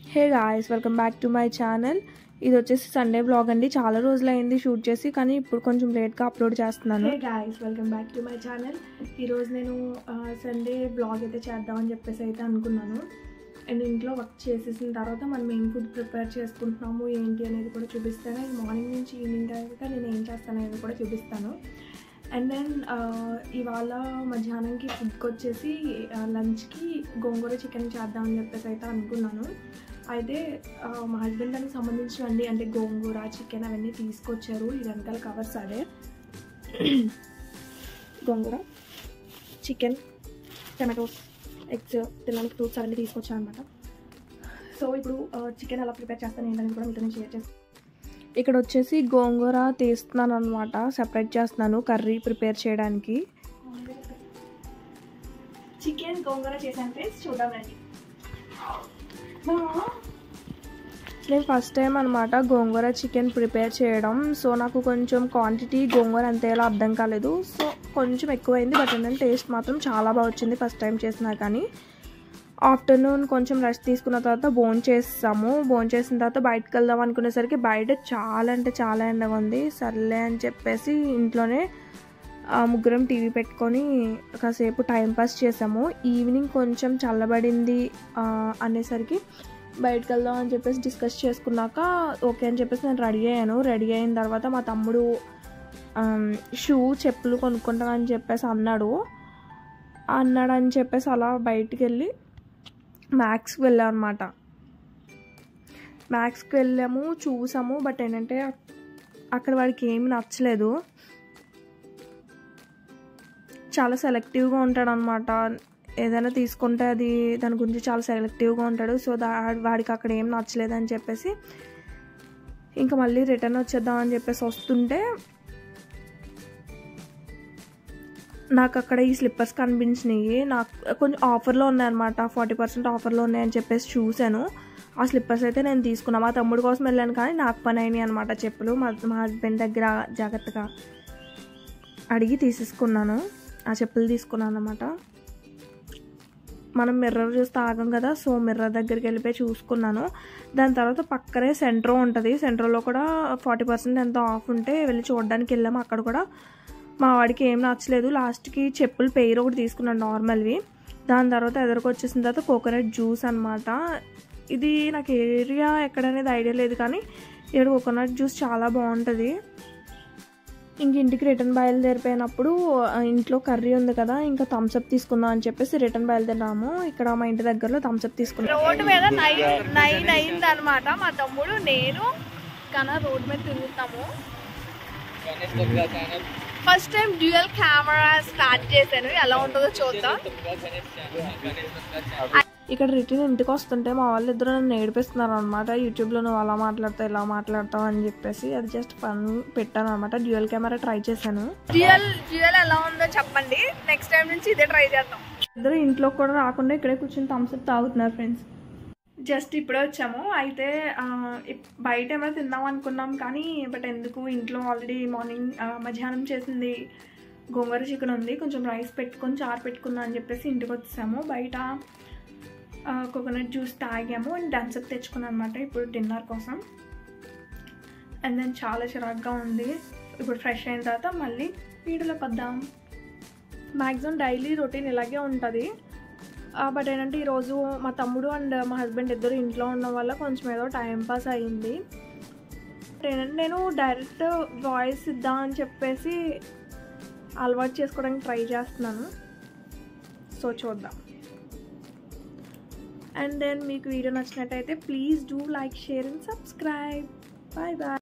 hey guys welcome back to my channel ఇది వచ్చేసి Sunday blog అండి చాలా రోజులు అయింది షూట్ చేసి కానీ ఇప్పుడు కొంచెం లేట్గా అప్లోడ్ చేస్తున్నాను hey guys welcome back to my channel ఈరోజు నేను సండే బ్లాగ్ అయితే చేద్దామని చెప్పేసి అయితే అనుకున్నాను అండ్ ఇంట్లో వర్క్ చేసేసిన తర్వాత మనం ఏం ఫుడ్ ప్రిపేర్ చేసుకుంటున్నాము ఏంటి అనేది కూడా చూపిస్తాను అండ్ మార్నింగ్ నుంచి ఈవినింగ్ దాకా నేను ఏం చేస్తాను అనేది కూడా చూపిస్తాను అండ్ దెన్ ఇవాళ మధ్యాహ్నంకి ఫుడ్కి వచ్చేసి లంచ్కి గోంగూర చికెన్ చేద్దామని చెప్పేసి అయితే అనుకున్నాను అయితే ఆ, మా హస్బెండ్ దానికి సంబంధించినవన్నీ అంటే గోంగూర చికెన్ అవన్నీ తీసుకొచ్చారు ఈ వెనకాల కవర్స్ అదే గోంగూర చికెన్ టమాటోస్ ఎగ్స్ తినడానికి ఫ్రూట్స్ అవన్నీ తీసుకొచ్చాను అనమాట సో ఇప్పుడు చికెన్ ఎలా ప్రిపేర్ చేస్తాను ఏంటనేది కూడా మీతో నేను షేర్ చేస్తాను ఇక్కడ వచ్చేసి గోంగూర తీస్తున్నాను అనమాట సెపరేట్ చేస్తున్నాను కర్రీ ప్రిపేర్ చేయడానికి చికెన్ గోంగూర చేశాను ఫ్రెండ్స్ చూద్దాం రండి నేను ఫస్ట్ టైం అనమాట గోంగూర చికెన్ ప్రిపేర్ చేయడం సో నాకు కొంచెం క్వాంటిటీ గోంగూర ఎంత ఎలా అర్థం కాలేదు సో కొంచెం ఎక్కువైంది బట్ ఏంటంటే టేస్ట్ మాత్రం చాలా బాగా వచ్చింది ఫస్ట్ టైం చేసినా కానీ ఆఫ్టర్నూన్ కొంచెం రెస్ట్ తీసుకున్న తర్వాత బోన్ చేస్తాము బోన్ చేసిన తర్వాత బయటకు వెళ్దాం అనుకునేసరికి బయట చాలా అంటే చాలా ఎండగా ఉంది సర్లే అని చెప్పేసి ఇంట్లోనే ఆ, ముగ్గురం టీవీ పెట్టుకొని కాసేపు టైం పాస్ చేసాము ఈవినింగ్ కొంచెం చల్లబడింది ఆ, అనేసరికి బయటకు వెళ్దాం అని చెప్పేసి డిస్కస్ చేసుకున్నాక ఓకే అని చెప్పేసి నేను రెడీ అయ్యాను రెడీ అయిన తర్వాత మా తమ్ముడు షూ చెప్పులు కొనుక్కుంటానని చెప్పేసి అన్నాడు అన్నాడు అని చెప్పేసి అలా బయటికి వెళ్ళి మ్యాక్స్కి వెళ్ళాం అనమాట మ్యాక్స్కి వెళ్ళాము చూసాము బట్ ఏంటంటే అక్కడ వాడికి ఏమి నచ్చలేదు చాలా సెలెక్టివ్గా ఉంటాడు అనమాట ఏదైనా తీసుకుంటే అది దాని గురించి చాలా సెలెక్టివ్గా ఉంటాడు సో దా వాడికి అక్కడ ఏం నచ్చలేదు అని చెప్పేసి ఇంకా మళ్ళీ రిటర్న్ వచ్చేద్దాం అని చెప్పేసి వస్తుంటే నాకు అక్కడ ఈ స్లిప్పర్స్ కనిపించినాయి నాకు కొంచెం ఆఫర్లో ఉన్నాయన్నమాట ఫార్టీ పర్సెంట్ ఆఫర్లో ఉన్నాయని చెప్పేసి చూశాను ఆ స్లిప్పర్స్ అయితే నేను తీసుకున్నాను మా తమ్ముడు కోసం వెళ్ళాను కానీ నాకు పని అయినాయి అనమాట చెప్పులు మా మా హస్బెండ్ దగ్గర జాగ్రత్తగా అడిగి తీసేసుకున్నాను ఆ చెప్పులు తీసుకున్నాను అనమాట మనం మిర్రర్ చూస్తే ఆగం కదా సో మిర్రర్ దగ్గరికి వెళ్ళిపోయి చూసుకున్నాను దాని తర్వాత పక్కనే సెంట్రో ఉంటుంది సెంట్రోలో కూడా ఫార్టీ పర్సెంట్ ఎంత ఆఫ్ ఉంటే వెళ్ళి చూడడానికి వెళ్ళాము అక్కడ కూడా మా వాడికి ఏం నచ్చలేదు లాస్ట్కి చెప్పులు పెయిర్ ఒకటి తీసుకున్నాను నార్మల్వి దాని తర్వాత ఎదురుకు వచ్చేసిన తర్వాత కోకోనట్ జ్యూస్ అనమాట ఇది నాకు ఏరియా ఎక్కడనేది ఐడియా లేదు కానీ ఇక్కడ కోకోనట్ జ్యూస్ చాలా బాగుంటుంది ఇంక ఇంటికి రిటర్న్ బయలుదేరిపోయినప్పుడు ఆ, ఇంట్లో కర్రీ ఉంది కదా ఇంకా థమ్స్అప్ తీసుకుందాం అని చెప్పేసి రిటర్న్ బయలుదేరాము ఇక్కడ మా ఇంటి దగ్గరలో థమ్స్అప్ తీసుకున్నాం రోడ్డు మీద నైన్ నైన్ అయింది అనమాట మా తమ్ముడు నేను కన్నా రోడ్ మీద తిరుగుతాము first time dual camera start చేశాను ఎలా ఉంటుందో చూద్దాం ఇక్కడ రిటర్న్ ఇంటికి వస్తుంటే మా వాళ్ళు ఇద్దరు నన్ను ఏడిపిస్తున్నారు అనమాట యూట్యూబ్లో నువ్వు అలా మాట్లాడతావు ఇలా మాట్లాడతావు అని చెప్పేసి అది జస్ట్ ఫన్ పెట్టాను అనమాట డ్యూయల్ కెమెరా ట్రై చేశాను డ్యూయల్ డ్యూయల్ ఎలా ఉందో చెప్పండి నెక్స్ట్ టైం నుంచి ఇదే ట్రై చేద్దాం ఇద్దరు ఇంట్లో కూడా రాకుండా ఇక్కడే కూర్చొని థమ్స్అప్ తాగుతున్నారు ఫ్రెండ్స్ జస్ట్ ఇప్పుడే వచ్చాము అయితే ఆ, ఇప్- బయట ఏమైనా తిందాం అనుకున్నాం కానీ బట్ ఎందుకు ఇంట్లో ఆల్రెడీ మార్నింగ్ ఆ, మధ్యాహ్నం చేసింది గోంగూర చికెన్ ఉంది కొంచెం రైస్ పెట్టుకొని చారు పెట్టుకుందాం అని చెప్పేసి ఇంటికి వచ్చాము బయట కోకోనట్ జ్యూస్ తాగాము అండ్ థమ్స్అప్ తెచ్చుకున్నాం అనమాట ఇప్పుడు డిన్నర్ కోసం అండ్ దెన్ చాలా చిరాగ్గా ఉంది ఇప్పుడు ఫ్రెష్ అయిన తర్వాత మళ్ళీ వీడియోలో పద్దాం మ్యాక్సిమం డైలీ రొటీన్ ఇలాగే ఉంటుంది బట్ ఏంటంటే ఈరోజు మా తమ్ముడు అండ్ మా హస్బెండ్ ఇద్దరు ఇంట్లో ఉండడం వల్ల కొంచెం ఏదో టైం పాస్ అయ్యింది ఏంటంటే నేను డైరెక్ట్ వాయిస్ ఇద్దాం అని చెప్పేసి అలవాటు చేసుకోవడానికి ట్రై చేస్తున్నాను సో చూద్దాం అండ్ దెన్ మీకు వీడియో నచ్చినట్టయితే please do like share and subscribe bye bye